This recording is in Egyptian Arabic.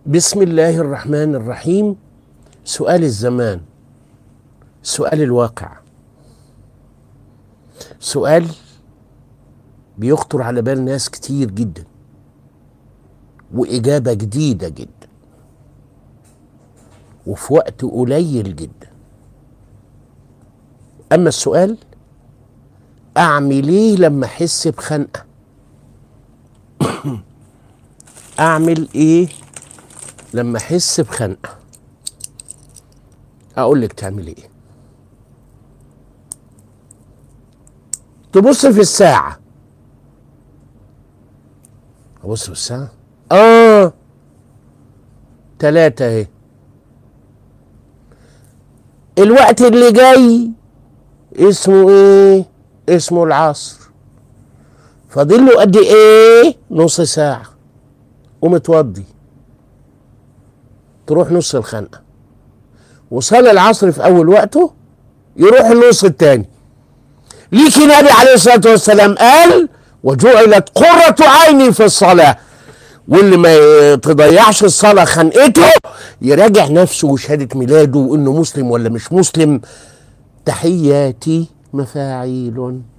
بسم الله الرحمن الرحيم سؤال الزمان سؤال الواقع سؤال بيخطر على بال ناس كتير جدا وإجابة جديدة جدا وفي وقت قليل جدا أما السؤال أعمل إيه لما أحس بخنقة أعمل إيه لما أحس بخنقة أقول لك تعمل إيه تبص في الساعة أبص في الساعة آه تلاتة أهي الوقت اللي جاي اسمه ايه اسمه العصر فاضل له قد ايه نص ساعة ومتوضي تروح نص الخنقة وصلى العصر في أول وقته يروح النص التاني ليك نبي عليه الصلاة والسلام قال وجعلت قرة عيني في الصلاة واللي ما تضيعش الصلاة خنقته يراجع نفسه وشهادة ميلاده وإنه مسلم ولا مش مسلم تحياتي مفاعيل